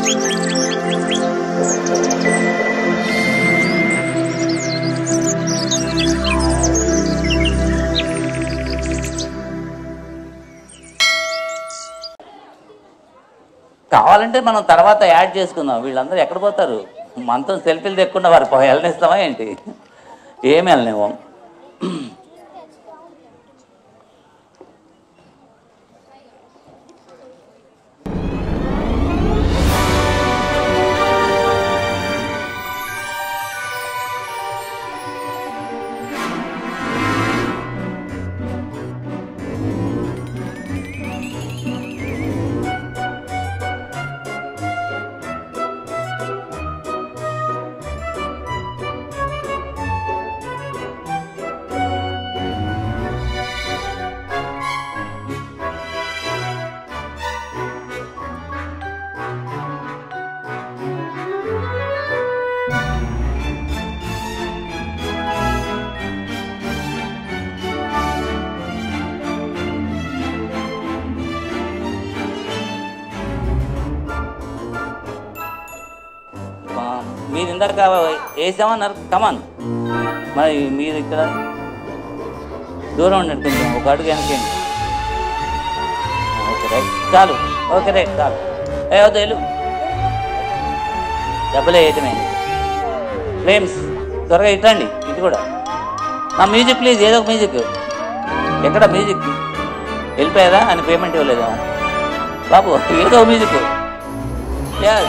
కావాలంటే మనం తర్వాత యాడ్ చేసుకుందాం వీళ్ళందరూ ఎక్కడ పోతారు మనతో సెల్ఫీలు తెక్కకుండా వారు పో- వెళ్ళనిస్తామా ఏంటి ఏమి వెళ్ళనివ్వం ఆ, మీరు ఇందాక వేసామన్నారు కమాన్ మరి మీరు ఇక్కడ దూరం ఉండండి కొంచెం ఒక అడుగు వెనకండి ఓకే రైట్ చాలు ఓకే రైట్ చాలు ఏ వద్దు వెళ్ళు డబ్బులే వేయటమే ఫ్లేమ్స్ త్వరగా ఇట్టండి ఇది కూడా నా మ్యూజిక్ ప్లీజ్ ఏదో ఒక మ్యూజిక్ ఎక్కడ మ్యూజిక్ వెళ్ళిపోయారా అని పేమెంట్ ఇవ్వలేదా బాబు ఏదో ఒక music Yes.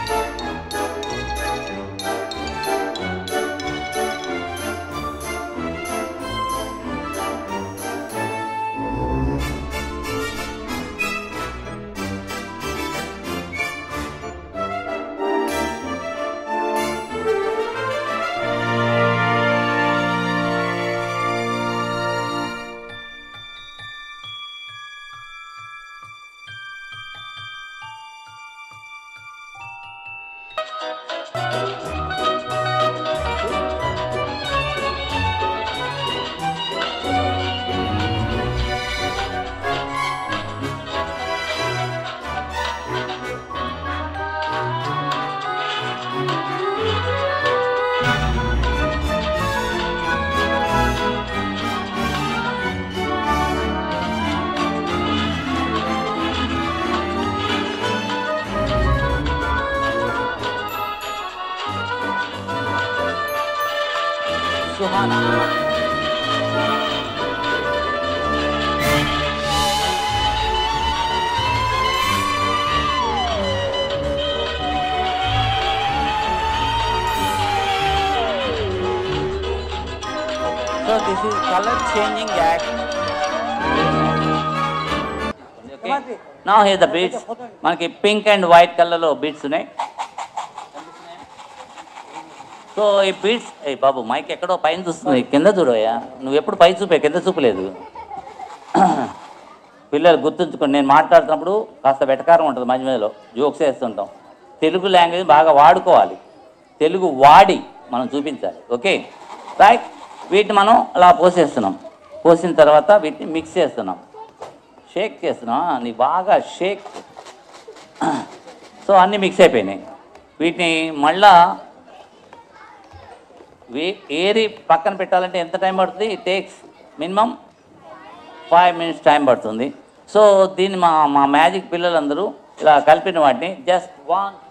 Suhana so this is colour changing act నా హియర్ ద బీడ్స్ మనకి పింక్ అండ్ వైట్ కలర్లో బీడ్స్ ఉన్నాయి సో ఈ బీడ్స్ ఏ బాబు మైక్ ఎక్కడో పైన చూస్తుంది కింద చూడవయ్యా నువ్వు ఎప్పుడు పై చూపే కింద చూపలేదు పిల్లలు గుర్తుంచుకోండి నేను మాట్లాడుతున్నప్పుడు కాస్త వెటకారం ఉంటుంది మధ్య మధ్యలో జోక్స్ వేస్తుంటాం తెలుగు లాంగ్వేజ్ బాగా వాడుకోవాలి తెలుగు వాడి మనం చూపించాలి ఓకే రైట్ వీటిని మనం అలా పోసేస్తున్నాం పోసిన తర్వాత వీటిని మిక్స్ చేస్తున్నాం షేక్ చేస్తున్నాం నీ బాగా షేక్ సో అన్నీ మిక్స్ అయిపోయినాయి వీటిని మళ్ళా వే ఏరి పక్కన పెట్టాలంటే ఎంత టైం పడుతుంది it takes minimum five minutes time పడుతుంది సో దీన్ని మా మా మ్యాజిక్ పిల్లలందరూ ఇలా కలిపిన వాటిని జస్ట్ వన్